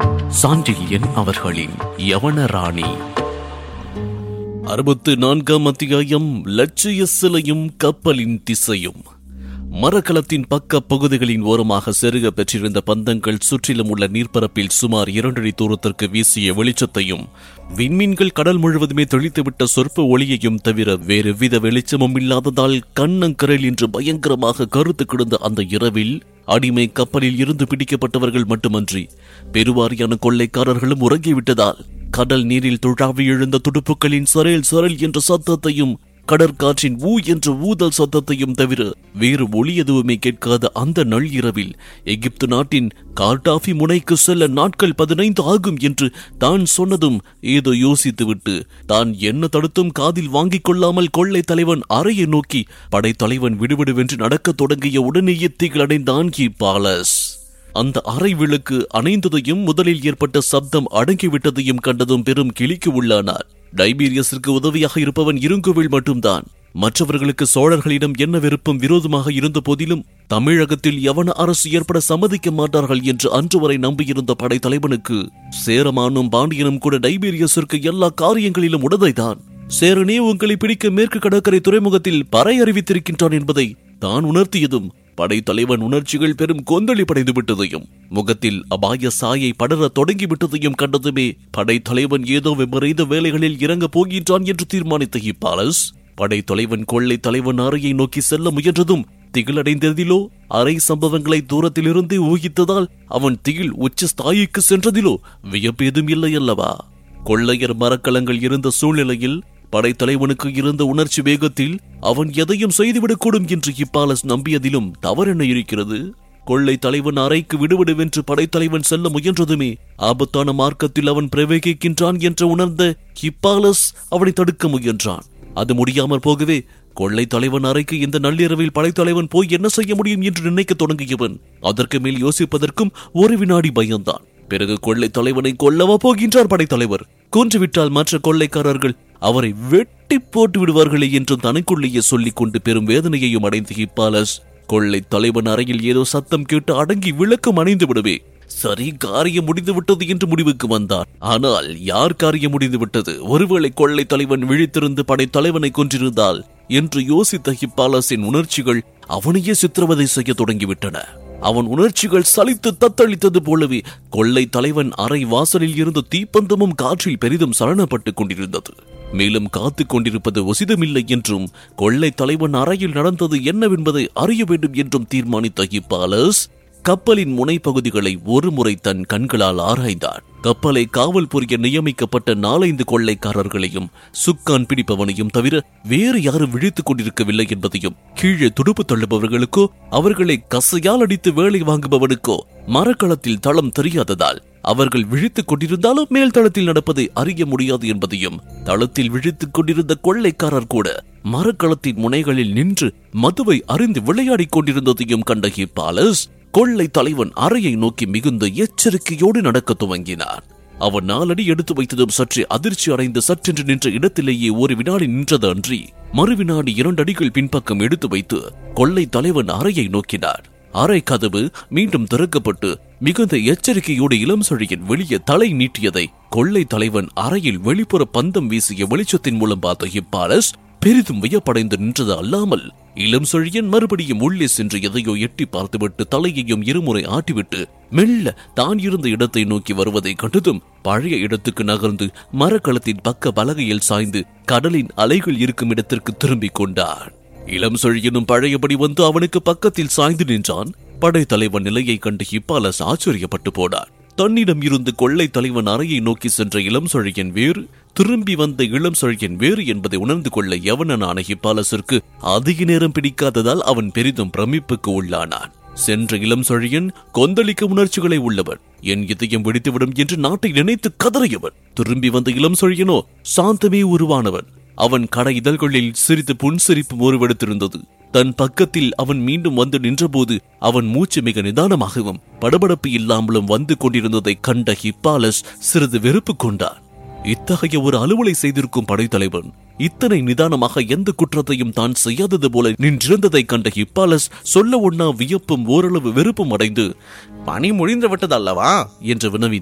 சாண்டில்யன் அவர்களின் யவனராணி அறுபத்து நான்காம் அத்தியாயம் லட்சிய சிலையும் கப்பலின் திசையும் மரக்கலத்தின் பக்க பகுதிகளின் ஓரமாக செருக பெற்றிருந்த பந்தங்கள் சுற்றிலும் உள்ள நீர்ப்பரப்பில் சுமார் இரண்டடி தூரத்திற்கு வீசிய வெளிச்சத்தையும் விண்மீன்கள் கடல் முழுவதுமே தெளித்துவிட்ட சொற்ப ஒளியையும் தவிர வேறு வித வெளிச்சமும் இல்லாததால் கண்ணங்கரல் என்று பயங்கரமாக கருத்து கிடந்த அந்த இரவில் அடிமை கப்பலில் இருந்து பிடிக்கப்பட்டவர்கள் மட்டுமன்றி பெருவாரியான கொள்ளைக்காரர்களும் உறங்கிவிட்டதால் கடல் நீரில் துழாவி எழுந்த துடுப்புகளின் சரேல் சரேல் என்ற சத்தத்தையும் கடற்காற்றின் ஊ என்ற ஊதல் சத்தத்தையும் தவிர வேறு ஒளி எதுவுமே கேட்காத அந்த நள்ளிரவில் எகிப்து நாட்டின் கார்டாஃபி முனைக்கு செல்ல நாட்கள் பதினைந்து ஆகும் என்று தான் சொன்னதும் ஏதோ யோசித்துவிட்டு தான் என்ன தடுத்தும் காதில் வாங்கிக் கொள்ளாமல் கொள்ளை தலைவன் அறையை நோக்கி படைத்தலைவன் விடுவிடுவென்று நடக்கத் தொடங்கிய உடனேயே திகழடைந்தான் கி பாலஸ் அந்த அறை விளக்கு அணைந்ததையும் முதலில் ஏற்பட்ட சப்தம் அடங்கிவிட்டதையும் கண்டதும் பெரும் கிளிக்கு உள்ளானார் டைபீரியஸிற்கு உதவியாக இருப்பவன் இருங்குவில் மட்டும்தான் மற்றவர்களுக்கு சோழர்களிடம் என்ன விருப்பம் விரோதமாக இருந்த போதிலும் தமிழகத்தில் யவன அரசு ஏற்பட சம்மதிக்க மாட்டார்கள் என்று அன்று வரை நம்பியிருந்த படைத்தலைவனுக்கு சேரமானும் பாண்டியனும் கூட டைபீரியஸிற்கு எல்லா காரியங்களிலும் உடதைதான் சேரனே உங்களை பிடிக்க மேற்கு கடற்கரை துறைமுகத்தில் பறை அறிவித்திருக்கின்றான் என்பதை தான் உணர்த்தியதும் படைத்தலைவன் உணர்ச்சிகள் பெரும் கொந்தளி படைந்து விட்டதையும் முகத்தில் அபாய சாயை படர தொடங்கி விட்டதையும் கண்டதுமே படைத்தலைவன் ஏதோ விபரீத வேலைகளில் இறங்கப் போகின்றான் என்று தீர்மானித்த இப்பாலஸ் படைத்தலைவன் கொள்ளை தலைவன் அறையை நோக்கி செல்ல முயன்றதும் திகிலடைந்ததிலோ அறை சம்பவங்களை தூரத்திலிருந்தே ஊகித்ததால் அவன் திகில் உச்ச ஸ்தாயிக்கு சென்றதிலோ வியப்பேதும் இல்லை அல்லவா கொள்ளையர் மரக்கலங்கள் இருந்த சூழ்நிலையில் படைத்தலைவனுக்கு இருந்த உணர்ச்சி வேகத்தில் அவன் எதையும் செய்துவிடக்கூடும் என்று இப்பாலஸ் நம்பியதிலும் தவறென்ன இருக்கிறது கொள்ளை தலைவன் அறைக்கு விடுவிடுவென்று படைத்தலைவன் செல்ல முயன்றதுமே ஆபத்தான மார்க்கத்தில் அவன் பிரவேகிக்கின்றான் என்று உணர்ந்த ஹிப்பாலஸ் அவனை தடுக்க முயன்றான் அது முடியாமற் போகவே கொள்ளை தலைவன் அறைக்கு இந்த நள்ளிரவில் படைத்தலைவன் போய் என்ன செய்ய முடியும் என்று நினைக்க தொடங்கியவன் அதற்கு மேல் யோசிப்பதற்கும் ஒரு வினாடி பயந்தான் பிறகு கொள்ளை தலைவனை கொல்லவா போகின்றார் படைத்தலைவர் கொன்றுவிட்டால் மற்ற கொள்ளைக்காரர்கள் அவரை வெட்டி போட்டு விடுவார்களே என்றும் தனக்குள்ளேயே சொல்லிக் கொண்டு பெரும் வேதனையையும் அடைந்த ஹிப்பாலஸ் கொள்ளை தலைவன் அறையில் ஏதோ சத்தம் கேட்டு அடங்கி விளக்கம் அணைந்து விடுவே சரி காரியம் முடிந்து விட்டது என்று முடிவுக்கு வந்தார் ஆனால் யார் காரியம் முடிந்து விட்டது ஒருவேளை கொள்ளை தலைவன் விழித்திருந்து படை தலைவனை கொன்றிருந்தால் என்று யோசித்த ஹிப்பாலஸின் உணர்ச்சிகள் அவனையே சித்திரவதை செய்ய தொடங்கிவிட்டன அவன் உணர்ச்சிகள் சலித்து தத்தளித்தது போலவே கொள்ளை தலைவன் அறை வாசலில் இருந்த தீப்பந்தமும் காற்றில் பெரிதும் சலனப்பட்டுக் கொண்டிருந்தது மேலும் காத்துக் கொண்டிருப்பது உசிதமில்லை என்றும் கொள்ளை தலைவன் அறையில் நடந்தது என்னவென்பதை அறிய வேண்டும் என்றும் தீர்மானித்த ஹிப்பாலஸ் கப்பலின் முனைப்பகுதிகளை ஒருமுறை தன் கண்களால் ஆராய்ந்தார் கப்பலை காவல் புரிய நியமிக்கப்பட்ட நாலைந்து கொள்ளைக்காரர்களையும் சுக்கான் பிடிப்பவனையும் தவிர வேறு யாரும் விழித்துக் கொண்டிருக்கவில்லை என்பதையும் கீழே துடுப்பு தள்ளுபவர்களுக்கோ அவர்களை கசையால் அடித்து வேலை வாங்குபவனுக்கோ மரக்களத்தில் தளம் தெரியாததால் அவர்கள் விழித்துக் கொண்டிருந்தாலும் மேல் தளத்தில் நடப்பதை அறிய முடியாது என்பதையும் தளத்தில் விழித்துக் கொண்டிருந்த கொள்ளைக்காரர் கூட மரக்களத்தின் முனைகளில் நின்று மதுவை அறிந்து விளையாடிக் கொண்டிருந்ததையும் கண்ட ஹிப்பாலஸ் கொள்ளை தலைவன் அறையை நோக்கி மிகுந்த எச்சரிக்கையோடு நடக்க துவங்கினார் அவன் நாலடி எடுத்து வைத்ததும் சற்று அதிர்ச்சி அடைந்து சற்றென்று நின்ற இடத்திலேயே ஒரு வினாடி நின்றது அன்றி மறுவினாடி இரண்டு அடிகள் பின்பக்கம் எடுத்து வைத்து கொள்ளை தலைவன் அறையை நோக்கினார் அறை கதவு மீண்டும் திறக்கப்பட்டு மிகுந்த எச்சரிக்கையோடு இளம் சொழியின் வெளியே தலை நீட்டியதை கொள்ளை தலைவன் அறையில் வெளிப்புற பந்தம் வீசிய வெளிச்சத்தின் மூலம் பார்த்த ஹிப்பாலஸ் பெரிதும் வியப்படைந்து நின்றது அல்லாமல் இளம் சொழியன் மறுபடியும் உள்ளே சென்று எதையோ எட்டி பார்த்துவிட்டு தலையையும் இருமுறை ஆட்டிவிட்டு மெல்ல தான் இருந்த இடத்தை நோக்கி வருவதை கண்டதும் பழைய இடத்துக்கு நகர்ந்து மரக்களத்தின் பக்க பலகையில் சாய்ந்து கடலின் அலைகள் இருக்கும் இடத்திற்கு திரும்பிக் கொண்டான் இளம் சொழியனும் பழையபடி வந்து அவனுக்கு பக்கத்தில் சாய்ந்து நின்றான் படைத்தலைவன் நிலையை கண்டு ஹிப்பாலஸ் ஆச்சரியப்பட்டு போனான் தன்னிடம் இருந்து கொள்ளை தலைவன் அறையை நோக்கி சென்ற இளம் சொழியன் வேறு திரும்பி வந்த இளம் சொழியன் வேறு என்பதை உணர்ந்து கொள்ள யவனனான ஹிப்பாலஸிற்கு அதிக நேரம் பிடிக்காததால் அவன் பெரிதும் பிரமிப்புக்கு உள்ளானான் சென்ற இளம் சொழியன் கொந்தளிக்க உணர்ச்சிகளை உள்ளவன் என் இதயம் வெடித்துவிடும் என்று நாட்டை நினைத்து கதறியவன் திரும்பி வந்த இளம் சொழியனோ சாந்தமே உருவானவன் அவன் கடை இதழ்களில் சிறிது புன்சிரிப்பு உருவெடுத்திருந்தது தன் பக்கத்தில் அவன் மீண்டும் வந்து நின்றபோது அவன் மூச்சு மிக நிதானமாகவும் படபடப்பு இல்லாமலும் வந்து கொண்டிருந்ததை கண்ட ஹிப்பாலஸ் சிறிது வெறுப்பு கொண்டான் இத்தகைய ஒரு அலுவலை செய்திருக்கும் படைத்தலைவன் இத்தனை நிதானமாக எந்த குற்றத்தையும் தான் செய்யாதது போல நின்றிருந்ததை கண்ட ஹிப்பாலஸ் சொல்ல ஒண்ணா வியப்பும் ஓரளவு வெறுப்பும் அடைந்து பணி முடிந்து விட்டது அல்லவா என்று வினவினான்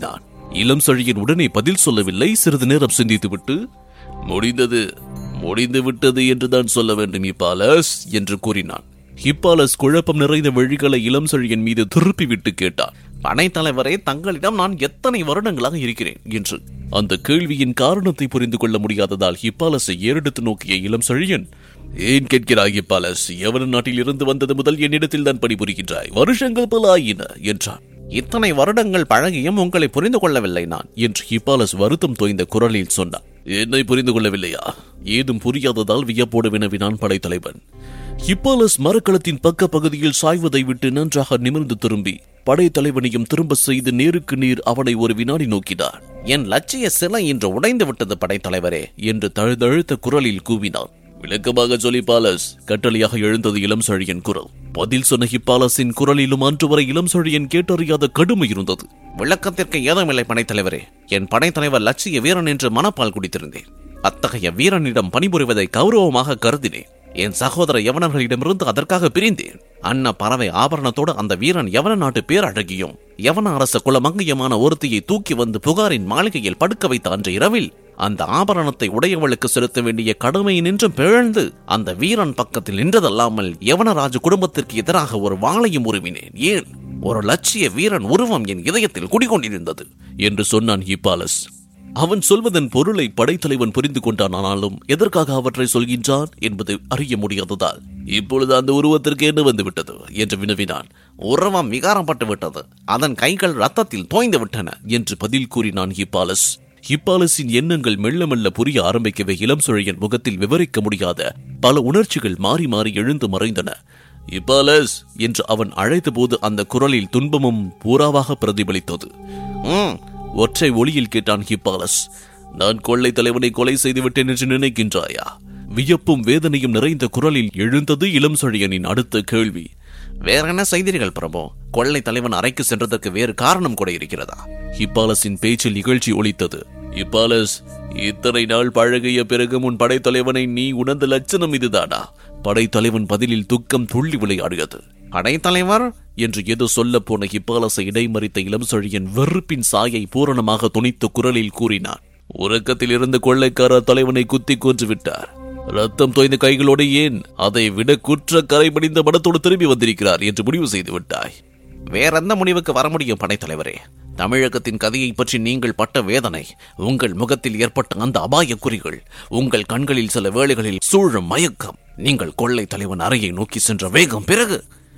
இளம் செழியன் உடனே பதில் சொல்லவில்லை சிறிது நேரம் சிந்தித்துவிட்டு முடிந்தது முடிந்து விட்டது என்றுதான் சொல்ல வேண்டும் இப்பாலஸ் என்று கூறினான் ஹிப்பாலஸ் குழப்பம் நிறைந்த வழிகளை இளம் செழியன் மீது திருப்பிவிட்டு கேட்டான் படைத்தலைவரே தங்களிடம் நான் எத்தனை வருடங்களாக இருக்கிறேன் என்று அந்த கேள்வியின் காரணத்தை புரிந்து கொள்ள முடியாததால் ஹிப்பாலஸை ஏறெடுத்து நோக்கிய இளம் செழியன் ஏன் கேட்கிறாய் ஹிப்பாலஸ் எவன நாட்டில் இருந்து வந்தது முதல் என்னிடத்தில் தான் பணிபுரிகின்றாய் வருஷங்கள் பல ஆயின என்றான் இத்தனை வருடங்கள் பழகியும் உங்களை புரிந்து கொள்ளவில்லை நான் என்று ஹிப்பாலஸ் வருத்தம் தோய்ந்த குரலில் சொன்னான் என்னை புரிந்து கொள்ளவில்லையா ஏதும் புரியாததால் வியப்போடு வினவினான் படைத்தலைவன் ஹிப்பாலஸ் மரக்களத்தின் பக்க பகுதியில் சாய்வதை விட்டு நன்றாக நிமிர்ந்து திரும்பி படைத்தலைவனையும் திரும்ப செய்து நேருக்கு நேர் அவனை ஒரு வினாடி நோக்கினார் என் லட்சிய சிலை இன்று உடைந்து விட்டது படைத்தலைவரே என்று தழுதழுத்த குரலில் கூவினான் விளக்கமாக சொல்லி பாலஸ் கட்டளையாக எழுந்தது இளம் செழியன் குரல் பதில் சொன்ன ஹிப்பாலஸின் குரலிலும் அன்று வரை இளம் செழியன் கேட்டறியாத கடுமை இருந்தது விளக்கத்திற்கு ஏதுமில்லை படைத்தலைவரே என் படைத்தலைவர் லட்சிய வீரன் என்று மனப்பால் குடித்திருந்தேன் அத்தகைய வீரனிடம் பணிபுரிவதை கௌரவமாக கருதினேன் என் சகோதர யவனர்களிடமிருந்து அதற்காக பிரிந்தேன் அன்ன பறவை ஆபரணத்தோடு அந்த வீரன் யவன நாட்டு பேரழகியும் யவன அரச குலமங்கியமான ஒருத்தியை தூக்கி வந்து புகாரின் மாளிகையில் படுக்க வைத்த அன்று இரவில் அந்த ஆபரணத்தை உடையவளுக்கு செலுத்த வேண்டிய கடமை நின்றும் பிழந்து அந்த வீரன் பக்கத்தில் நின்றதல்லாமல் யவனராஜ குடும்பத்திற்கு எதிராக ஒரு வாளையும் உருவினேன் ஏன் ஒரு லட்சிய வீரன் உருவம் என் இதயத்தில் குடிகொண்டிருந்தது என்று சொன்னான் ஹிப்பாலஸ் அவன் சொல்வதன் பொருளை படைத்தலைவன் புரிந்து கொண்டான் ஆனாலும் எதற்காக அவற்றை சொல்கின்றான் என்பதை அறிய முடியாததால் இப்பொழுது அந்த உருவத்திற்கு என்ன வந்து விட்டது என்று வினவினான் உருவம் விகாரப்பட்டு விட்டது அதன் கைகள் ரத்தத்தில் தோய்ந்து விட்டன என்று பதில் கூறினான் ஹிப்பாலஸ் ஹிப்பாலஸின் எண்ணங்கள் மெல்ல மெல்ல புரிய ஆரம்பிக்கவே இளம் சுழையன் முகத்தில் விவரிக்க முடியாத பல உணர்ச்சிகள் மாறி மாறி எழுந்து மறைந்தன ஹிப்பாலஸ் என்று அவன் அழைத்தபோது அந்த குரலில் துன்பமும் பூராவாக பிரதிபலித்தது "ம்," ஒற்றை ஒளியில் கேட்டான் ஹிப்பாலஸ் நான் கொள்ளை தலைவனை கொலை செய்து விட்டேன் என்று நினைக்கின்றாயா வியப்பும் வேதனையும் நிறைந்த குரலில் எழுந்தது இளம் சொழியனின் அடுத்த கேள்வி வேற என்ன செய்தீர்கள் பிரபு கொள்ளை தலைவன் அறைக்கு சென்றதற்கு வேறு காரணம் கூட இருக்கிறதா ஹிப்பாலஸின் பேச்சில் இகழ்ச்சி ஒலித்தது ஹிப்பாலஸ் இத்தனை நாள் பழகிய பிறகு உன் படைத்தலைவனை நீ உணர்ந்த லட்சணம் இதுதானா படைத்தலைவன் பதிலில் துக்கம் துள்ளி விளையாடியது படைத்தலைவர் என்று ஏதோ சொல்ல போன ஹிப்பாலஸை இடைமறித்த இளம் சொழியன் வெறுப்பின் சாயை பூரணமாக துணித்த குரலில் கூறினான் உறக்கத்தில் இருந்த கொள்ளைக்கார தலைவனை குத்தி கொன்று விட்டார் ரத்தம் தோய்ந்த கைகளோடு ஏன் அதை விட குற்ற கரைபடிந்த மனத்தோடு திரும்பி வந்திருக்கிறார் என்று முடிவு செய்து விட்டாய் வேற எந்த முடிவுக்கு வர முடியும் படைத்தலைவரே தமிழகத்தின் கதையை பற்றி நீங்கள் பட்ட வேதனை உங்கள் முகத்தில் ஏற்பட்ட அந்த அபாய குறிகள் உங்கள் கண்களில் சில வேளைகளில் சூழும் மயக்கம் நீங்கள் கொள்ளை தலைவன் அறையை நோக்கி சென்ற வேகம் பிறகு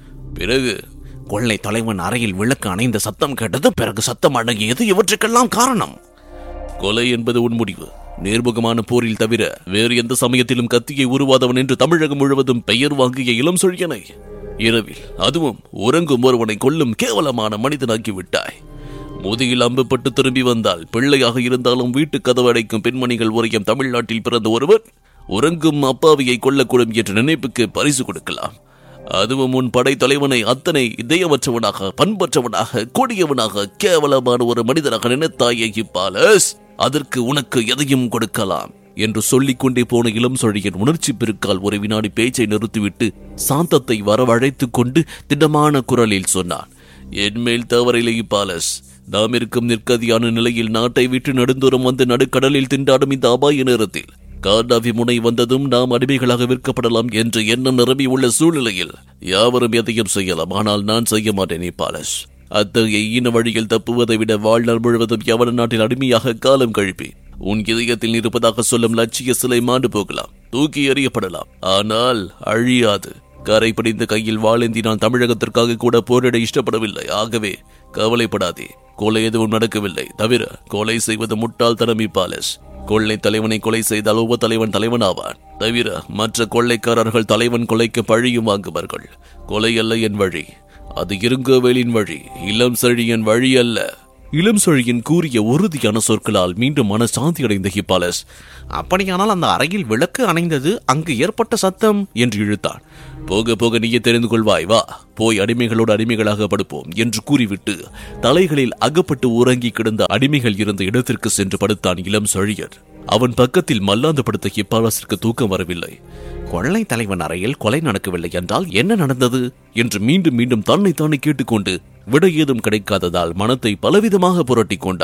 பிறகு கொள்ளை தலைவன் அறையில் விளக்கு அணைந்த சத்தம் கேட்டது பிறகு சத்தம் அடங்கியது இவற்றுக்கெல்லாம் காரணம் கொலை என்பது உன் முடிவு நேர்முகமான போரில் தவிர வேறு எந்த சமயத்திலும் கத்தியை உருவாதவன் என்று தமிழகம் முழுவதும் பெயர் வாங்கிய இளம் சொழியனை இரவில் அதுவும் உறங்கும் ஒருவனை கொல்லும் கேவலமான மனிதனாக்கி விட்டாய் முதுகில் அம்புப்பட்டு திரும்பி வந்தால் பிள்ளையாக இருந்தாலும் வீட்டு கதவு அடைக்கும் பெண்மணிகள் உரையும் தமிழ்நாட்டில் பிறந்த ஒருவர் உறங்கும் அப்பாவியை கொல்லக்கூடும் என்ற நினைப்புக்கு பரிசு கொடுக்கலாம் அதுவும் உன் படை தலைவனை அத்தனை இதயமற்றவனாக பண்பற்றவனாக கொடியவனாக கேவலமான ஒரு மனிதனாக நினைத்தாயே இப்பாலஸ் அதற்கு உனக்கு எதையும் கொடுக்கலாம் என்று சொல்லிக் கொண்டே போன இளம் சொழியன் உணர்ச்சி பெருக்கால் ஒரு வினாடி பேச்சை நிறுத்திவிட்டு சாந்தத்தை வரவழைத்துக் கொண்டு திடமான குரலில் சொன்னான் என்மேல் தவறில்லை இப்பாலஸ் நாம் இருக்கும் நிற்கதியான நிலையில் நாட்டை விட்டு நடுந்தூரம் வந்து நடுக்கடலில் திண்டாடும் இந்த அபாய நேரத்தில் கார்டாவி முனை வந்ததும் நாம் அடிமைகளாக விற்கப்படலாம் என்று எண்ணம் நிரம்பி உள்ள சூழ்நிலையில் யாவரும் எதையும் செய்யலாம் ஆனால் நான் செய்ய மாட்டேன் இப்பாலஸ் அத்தகைய ஈன வழியில் தப்புவதை விட வாழ்நாள் முழுவதும் எவன நாட்டில் அடிமையாக காலம் கழிப்பி உன் இதயத்தில் இருப்பதாக சொல்லும் லட்சிய சிலை மாண்டு போகலாம் தூக்கி எறியப்படலாம் ஆனால் அழியாது கரை பிடிந்த கையில் வாளேந்தி நான் தமிழகத்திற்காக கூட போரிட இஷ்டப்படவில்லை ஆகவே கவலைப்படாதே கொலை எதுவும் நடக்கவில்லை தவிர கொலை செய்வது முட்டாள்தனம் இப்பாலஸ் கொள்ளை தலைவனை கொலை செய்தால் உப தலைவன் தலைவனாவான் தவிர மற்ற கொள்ளைக்காரர்கள் தலைவன் கொலைக்கு பழியும் வாங்குவார்கள் கொலை அல்ல என் வழி அது இருங்கோவேலின் வழி இளம் செழியன் வழி அல்ல இளம் செழியன் கூறிய உறுதியான சொற்களால் மீண்டும் மனசாந்தி அடைந்த ஹிப்பாலஸ் அப்படியானால் அந்த அறையில் விளக்கு அணைந்தது அங்கு ஏற்பட்ட சத்தம் என்று இழுத்தான் போக போக நீயே தெரிந்து கொள்வாய் வா போய் அடிமைகளோடு அடிமைகளாக படுப்போம் என்று கூறிவிட்டு தலைகளில் அகப்பட்டு உறங்கி கிடந்த அடிமைகள் இருந்த இடத்திற்கு சென்று படுத்தான் இளம் செழியன் அவன் பக்கத்தில் மல்லாந்து படுத்த ஹிப்பாலஸிற்கு தூக்கம் வரவில்லை கொள்ளை தலைவன் அறையில் கொலை நடக்கவில்லை என்றால் என்ன நடந்தது என்று மீண்டும் மீண்டும் தன்னை தானே கேட்டுக்கொண்டு விட ஏதும் கிடைக்காததால் மனத்தை பலவிதமாக புரட்டிக் கொண்டான்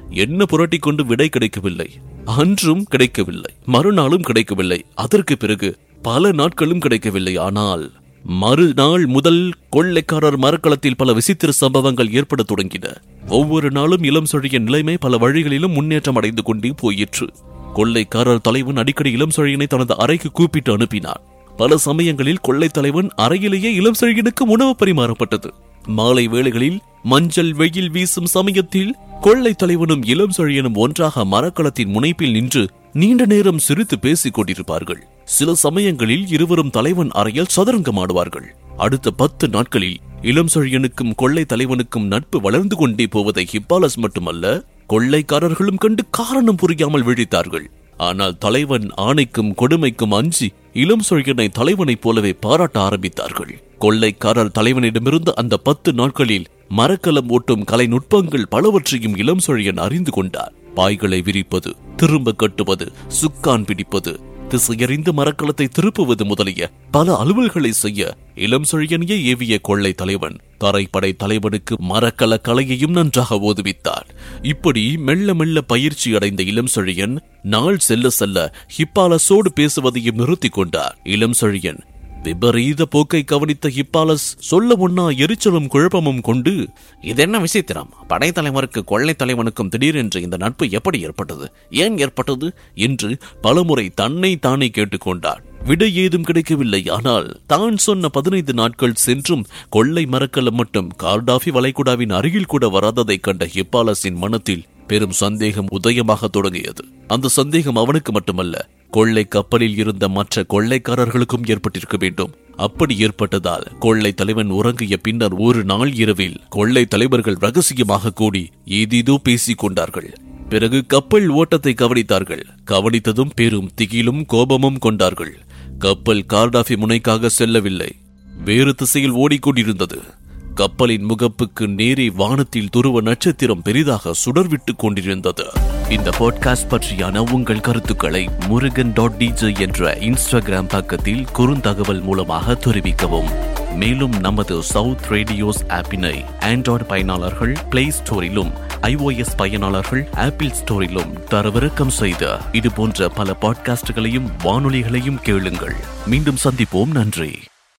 என்ன புரட்டி கொண்டு விடை கிடைக்கவில்லை அன்றும் கிடைக்கவில்லை மறுநாளும் கிடைக்கவில்லை அதற்கு பிறகு பல நாட்களும் கிடைக்கவில்லை ஆனால் மறுநாள் முதல் கொள்ளைக்காரர் மரக்களத்தில் பல விசித்திர சம்பவங்கள் ஏற்பட தொடங்கின ஒவ்வொரு நாளும் இளம் சொழியின் நிலைமை பல வழிகளிலும் முன்னேற்றம் அடைந்து கொண்டே போயிற்று கொள்ளைக்காரர் தலைவன் அடிக்கடி இளம் சொழியனை தனது அறைக்கு கூப்பிட்டு அனுப்பினார் பல சமயங்களில் கொள்ளை தலைவன் அறையிலேயே இளம் செழியனுக்கு உணவு பரிமாறப்பட்டது மாலை வேளைகளில் மஞ்சள் வெயில் வீசும் சமயத்தில் கொள்ளை தலைவனும் இளம் செழியனும் ஒன்றாக மரக்களத்தின் முனைப்பில் நின்று நீண்ட நேரம் சிரித்து பேசிக் கொண்டிருப்பார்கள் சில சமயங்களில் இருவரும் தலைவன் அறையில் சதுரங்கமாடுவார்கள் அடுத்த பத்து நாட்களில் இளம் செழியனுக்கும் கொள்ளை தலைவனுக்கும் நட்பு வளர்ந்து கொண்டே போவதை ஹிப்பாலஸ் மட்டுமல்ல கொள்ளைக்காரர்களும் கண்டு காரணம் புரியாமல் விழித்தார்கள் ஆனால் தலைவன் ஆணைக்கும் கொடுமைக்கும் அஞ்சி இளம் சொழியனை தலைவனைப் போலவே பாராட்ட ஆரம்பித்தார்கள் கொள்ளைக்காரர் தலைவனிடமிருந்து அந்த பத்து நாட்களில் மரக்கலம் ஓட்டும் கலை நுட்பங்கள் பலவற்றையும் இளம் சொழியன் அறிந்து கொண்டார் பாய்களை விரிப்பது திரும்ப கட்டுவது சுக்கான் பிடிப்பது திசையறிந்து மரக்கலத்தை திருப்புவது முதலிய பல அலுவல்களை செய்ய இளம் சொழியனையே ஏவிய கொள்ளை தலைவன் தரைப்படை தலைவனுக்கு மரக்கல கலையையும் நன்றாக ஓதுவித்தார் இப்படி மெல்ல மெல்ல பயிற்சி அடைந்த இளம் சொழியன் நாள் செல்ல செல்ல ஹிப்பாலஸோடு பேசுவதையும் நிறுத்திக் கொண்டார் இளம் சொழியன் விபரீத போக்கை கவனித்த ஹிப்பாலஸ் சொல்ல ஒன்னா எரிச்சலும் குழப்பமும் கொண்டு இதென்ன விசித்திரம் படைத்தலைவருக்கு கொள்ளை தலைவனுக்கும் திடீரென்று இந்த நட்பு எப்படி ஏற்பட்டது ஏன் ஏற்பட்டது என்று பலமுறை தன்னை தானே கேட்டுக்கொண்டார் விடை ஏதும் கிடைக்கவில்லை ஆனால் தான் சொன்ன பதினைந்து நாட்கள் சென்றும் கொள்ளை மரக்கலம் மட்டும் கார்டாஃபி வளைகுடாவின் அருகில் கூட வராததைக் கண்ட ஹிப்பாலஸின் மனத்தில் பெரும் சந்தேகம் உதயமாக தொடங்கியது அந்த சந்தேகம் அவனுக்கு மட்டுமல்ல கொள்ளை கப்பலில் இருந்த மற்ற கொள்ளைக்காரர்களுக்கும் ஏற்பட்டிருக்க வேண்டும் அப்படி ஏற்பட்டதால் கொள்ளை தலைவன் உறங்கிய பின்னர் ஒரு நாள் இரவில் கொள்ளை தலைவர்கள் ரகசியமாக கூடி ஏதேதோ பேசிக் கொண்டார்கள் பிறகு கப்பல் ஓட்டத்தை கவனித்தார்கள் கவனித்ததும் பெரும் திகிலும் கோபமும் கொண்டார்கள் கப்பல் கார்டாஃபி முனைக்காக செல்லவில்லை வேறு திசையில் ஓடிக்கொண்டிருந்தது கப்பலின் முகப்புக்கு நேரே வானத்தில் துருவ நட்சத்திரம் பெரிதாக சுடர்விட்டுக் கொண்டிருந்தது இந்த பாட்காஸ்ட் பற்றியான உங்கள் கருத்துக்களை முருகன் டாட் டிஜே என்ற இன்ஸ்டாகிராம் பக்கத்தில் குறுந்தகவல் மூலமாக தெரிவிக்கவும் மேலும் நமது சவுத் ரேடியோஸ் ஆப்பினை ஆண்ட்ராய்டு பயனாளர்கள் பிளே ஸ்டோரிலும் ஐஓஎஸ் பயனாளர்கள் ஆப்பிள் ஸ்டோரிலும் தரவிறக்கம் செய்த இது போன்ற பல பாட்காஸ்டுகளையும் வானொலிகளையும் கேளுங்கள் மீண்டும் சந்திப்போம் நன்றி